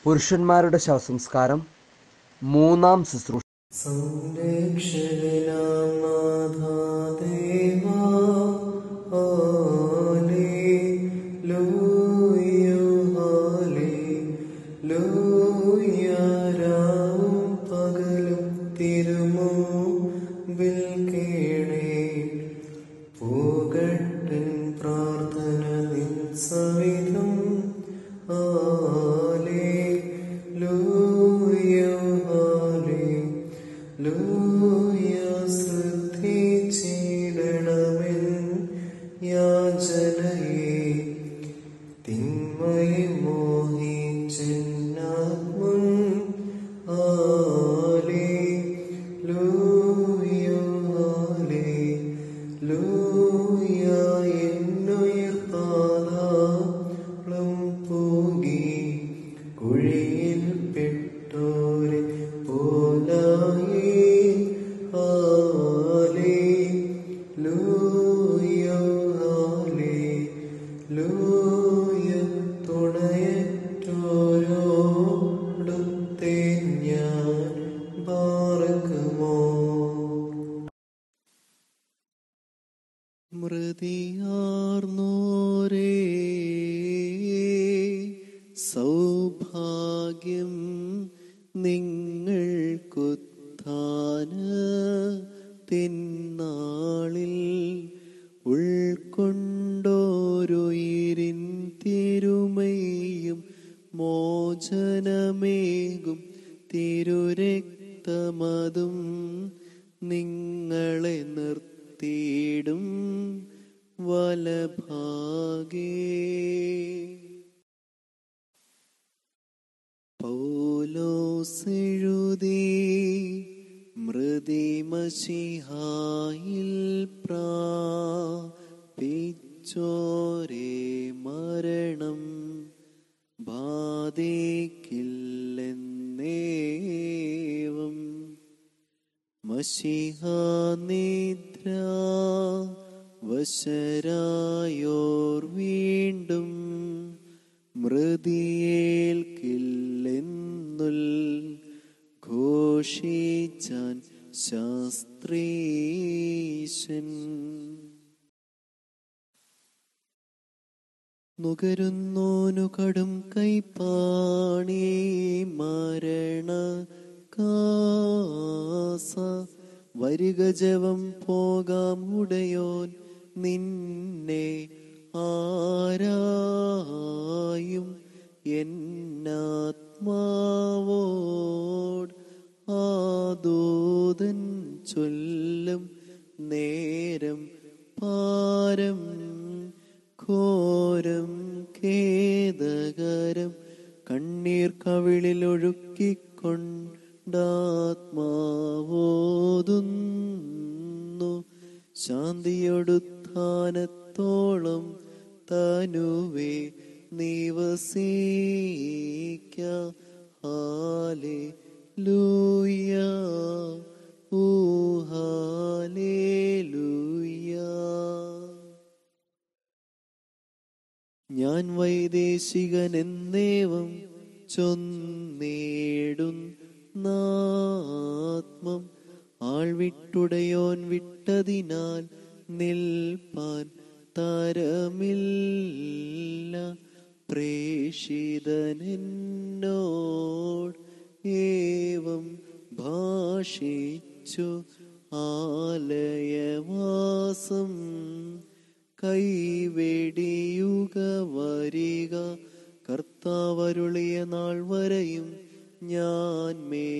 പുരുഷന്മാരുടെ ശവസംസ്കാരം മൂന്നാം ശുശ്രൂഷ സംരക്ഷകനാം നാഥാദേവാ, ഹല്ലേലൂയ, ഹല്ലേലൂയ. രാവും പകലും തിരുമുമ്പിൽ കേണേ പോകട്ടൻ പ്രാർത്ഥന നിൻ സവിധം ഹാലേലൂയ, ഹാലേലൂയ. ശ്രദ്ധിച്ചിടണമെൻ യാചനയെ തിന്മയെ മോഹിച്ചെന്നാത്മം ഹാലേലൂയ, ഹാലേലൂയ. എന്നുയിർപ്പാതാളം പൂകി കുഴിയിൽ പെട്ടോരെ പോലായി ഹാലേലൂയ, ഹാലേലൂയ. തുണയറ്റോരോടുത്തേ ഞാൻ പാർക്കുമോ മൃതിയാർന്നോരേ സൗഭാഗ്യം നിങ്ങൾക്കുത്ഥാന തിന്നാളിൽ ഉൾക്കൊണ്ടോരുയിരിൻ തിരുമയും മോചനമേകും തിരുരക്തമതും നിങ്ങളെ നിർത്തിയിടും വലഭാഗേ പൗലോസെഴുതി മൃതിമഷിഹായിൽ പ്രാപിച്ചോരേ മരണം ബാധിക്കില്ലെന്നേവം മഷിഹാനിദ്ര വശരായോർ വീണ്ടും മൃതിയേൽക്കില്ലെന്നുൽ ഘോഷിച്ചാൻ ശാസ്ത്രീശൻ നുകരുന്നോനു കടും കൈപ്പാണി മരണ കാസ വരിക ജവം പോകാം ഉടയോൻ നിന്നെ ആരായും എന്നാത്മാവോട് ആദൂതൻ ചൊല്ലും നേരം പാരം ഘോരം ഖേദകരം കണ്ണീർ കവിളിൽ ഒഴുക്കിക്കൊണ്ടാത്മാവോതുന്നു ശാന്തിയൊടുത്താനത്തോളം തനുവേ നിവസിക്ക ഹാലേ ലൂയ ഊഹാലേ ഞാൻ വൈദേശികൻ എന്നേവം ചൊന്നേടും നാത്മം ആൾ വിട്ടുടയോൻ വിട്ടതിനാൽ നിൽപ്പാൻ തരമില്ല പ്രേഷിതനെന്നോട് ഏവം ഭാഷിച്ചു ആലയവാസം കൈവെടിയുക വരിക കർത്താവരുളിയ നാൾ വരെയും ഞാൻ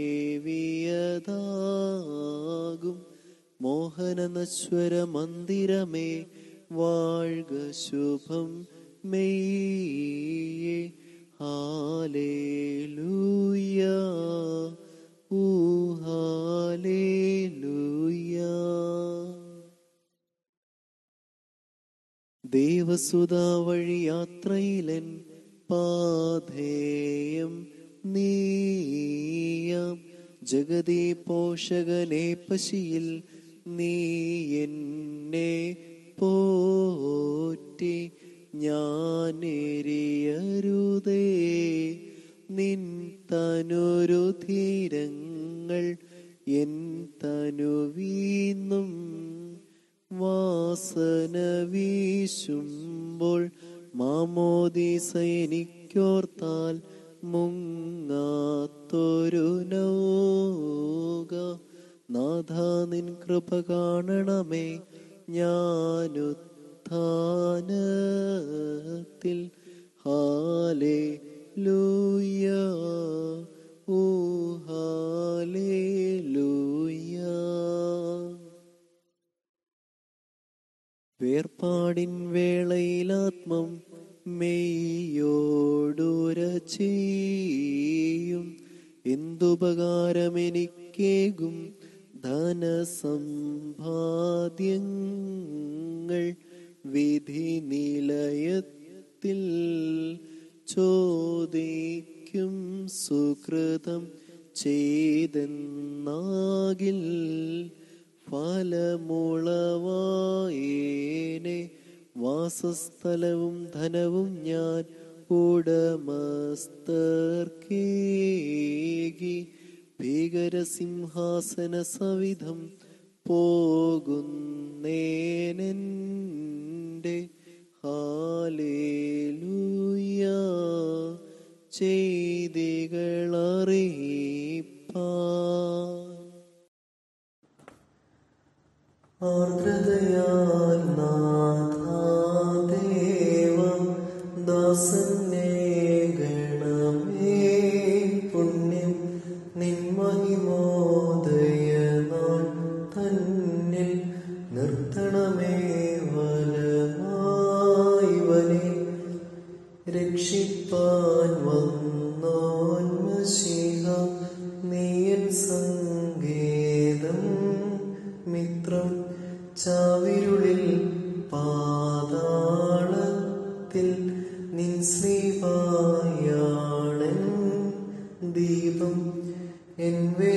മേവിയതാകും മോഹന നശ്വര മന്ദിരമേ വാഴ്ക ശുഭം മെയ്യേ ഹാലേലൂയ ഊ ഹാലേലൂയ ദേവസുത വഴി യാത്രയിലൻ പാധേയം നീയാം ജഗതി പോഷകനെ പശിയിൽ നീ എന്നെ പോറ്റി ഞാനെരിയരുതേ നിൻ തനുരുധീരങ്ങൾ എൻ തനുവീന്നും വാസന വീശുമ്പോൾ മാമോദീസ എനിക്കോർത്താൽ മുങ്ങാത്തൊരു നൗക നാഥ നിൻ കൃപ കാണണമേ ഞാനുത്ഥാനത്തിൽ ഹാലേ ലൂയ ഊ ഹാലേ ലൂയ വേർപാടിൻ വേളയിലാത്മം മെയ്യോടുര ചെയ്യും എന്തുപകാരമെനിക്കേകും ധനസമ്പാദ്യങ്ങൾ വിധി നിലയത്തിൽ ചോദിക്കും സുകൃതം ചെയ്തെന്നാകിൽ ഫലമുളവായേനെ വാസസ്ഥലവും ധനവും ഞാൻ ഉടമസ്ഥർക്കേകി ഭീകരസിംഹാസന സവിധം പോകുന്നേനെന്റെ ഹാലേലൂയ ചെയ്തികളറിയിപ്പാൻ ആർദ്രതയാൽ നാഥാദേവ ദാസനെ ഗണമേ പുണ്യം നിൻമഹിമോദയനാൾ തന്നിൽ നിർത്തണമേ വലമായി വലി രക്ഷിപ്പാൻ വന്നോൻ മശിഹ നീയൻ സങ്കേതം മിത്രം ചാവിരുളിൽ പാതാളത്തിൽ നിൻ ശ്രീവായാണൻ ദീപം എൻ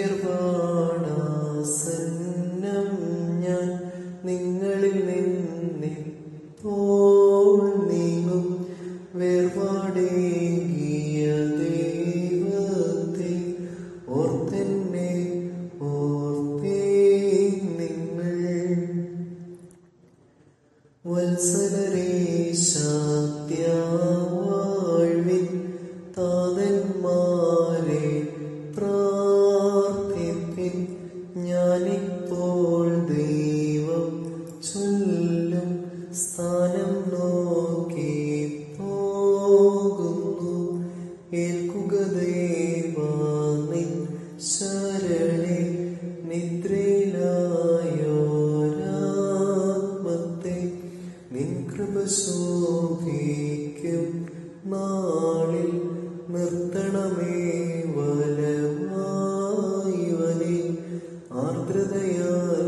വേർപാടാസന്നം ഞാൻ നിങ്ങളിൽ നിന്നിപ്പോൾ നീങ്ങും വേർപാടേകിയ ദൈവത്തെ ഓർത്തെന്നെ ഓർത്തേ നിങ്ങൾ വത്സലരേ ശാത്യാവാഴ്വിൻ താതന്മാരെ പ്രാർത്ഥിപ്പിൻ ഞാനിപ്പോൾ ദൈവം ചൊല്ലും സ്ഥാനം നോക്കി പോകുന്നു ഏൽക്കുക ദേവാനിൻ ശരണെ നിദ്രയിലായോരാത്മത്തെ നിൻ കൃപ ശോഭിക്കും നാളിൽ നിർത്തണമേ വലമായി വലി ആർദ്രതയാൽ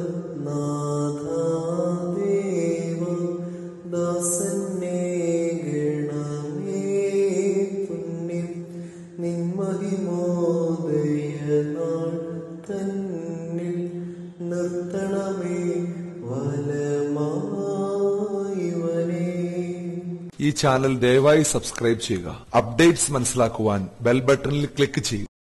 നാഥാദേവ ദാസന്നെ ഗണമേ പുണ്യം നിൻമഹിമോദയനാൾ തന്നിൽ നിർത്തണമേ വലമായി വലേ ഈ ചാനൽ ദയവായി സബ്സ്ക്രൈബ് ചെയ്യുക അപ്ഡേറ്റ്സ് മനസ്സിലാക്കുവാൻ ബെൽ ബട്ടണിൽ ക്ലിക്ക് ചെയ്യുക